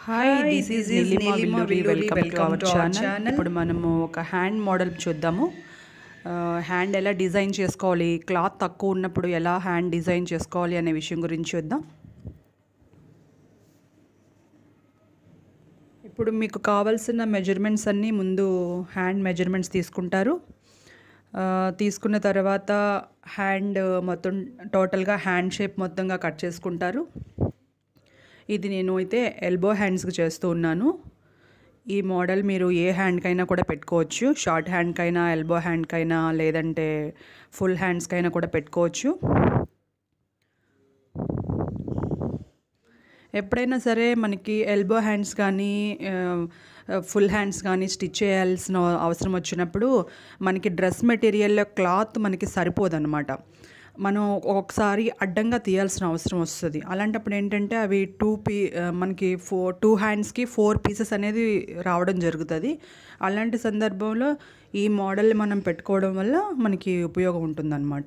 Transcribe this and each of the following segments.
hi this is Neelima Villuri welcome to our channel ఇప్పుడు మనము ఒక హ్యాండ్ మోడల్ చూద్దాము హ్యాండ్ ఎలా డిజైన్ చేసుకోవాలి క్లాత్ తక్కువ ఉన్నప్పుడు ఎలా హ్యాండ్ డిజైన్ చేసుకోవాలి అనే విషయం గురించి చూద్దాం ఇప్పుడు మీకు కావాల్సిన మెజర్మెంట్స్ అన్నీ ముందు హ్యాండ్ మెజర్మెంట్స్ తీసుకుంటారు ఆ, తీసుకున్న తర్వాత హ్యాండ్ మొత్తం టోటల్గా హ్యాండ్ షేప్ మొత్తంగా కట్ చేసుకుంటారు ఇది నేను అయితే ఎల్బో హ్యాండ్స్కి చేస్తూ ఉన్నాను ఈ మోడల్ మీరు ఏ హ్యాండ్కైనా కూడా పెట్టుకోవచ్చు షార్ట్ హ్యాండ్కైనా ఎల్బో హ్యాండ్కైనా లేదంటే ఫుల్ హ్యాండ్స్కైనా కూడా పెట్టుకోవచ్చు ఎప్పుడైనా సరే మనకి ఎల్బో హ్యాండ్స్ కానీ ఫుల్ హ్యాండ్స్ కానీ స్టిచ్ చేయాల్సిన అవసరం వచ్చినప్పుడు మనకి డ్రెస్ మెటీరియల్లో క్లాత్ మనకి సరిపోదన్నమాట మనం ఒకసారి అడ్డంగా తీయాల్సిన అవసరం వస్తుంది అలాంటప్పుడు ఏంటంటే అవి టూ పీ మనకి ఫోర్ టూ హ్యాండ్స్కి ఫోర్ పీసెస్ అనేది రావడం జరుగుతుంది అలాంటి సందర్భంలో ఈ మోడల్ మనం పెట్టుకోవడం వల్ల మనకి ఉపయోగం ఉంటుందన్నమాట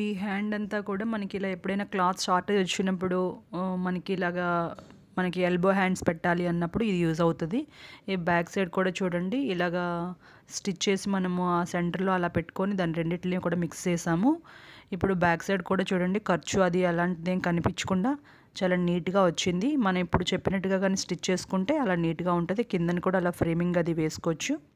ఈ హ్యాండ్ అంతా కూడా మనకి ఇలా ఎప్పుడైనా క్లాత్ షార్టేజ్ వచ్చినప్పుడు ఆ, మనకి ఇలాగా మనకి ఎల్బో హ్యాండ్స్ పెట్టాలి అన్నప్పుడు ఇది యూజ్ అవుతుంది ఈ బ్యాక్ సైడ్ కూడా చూడండి ఇలాగా స్టిచ్ చేసి మనము ఆ సెంటర్లో అలా పెట్టుకొని దాని రెండింటిని కూడా మిక్స్ చేసాము ఇప్పుడు బ్యాక్ సైడ్ కూడా చూడండి ఖర్చు అది అలాంటిది ఏం కనిపించకుండా చాలా నీట్గా వచ్చింది మనం ఇప్పుడు చెప్పినట్టుగా కానీ స్టిచ్ చేసుకుంటే అలా నీట్గా ఉంటుంది కిందని కూడా అలా ఫ్రేమింగ్ అది వేసుకోవచ్చు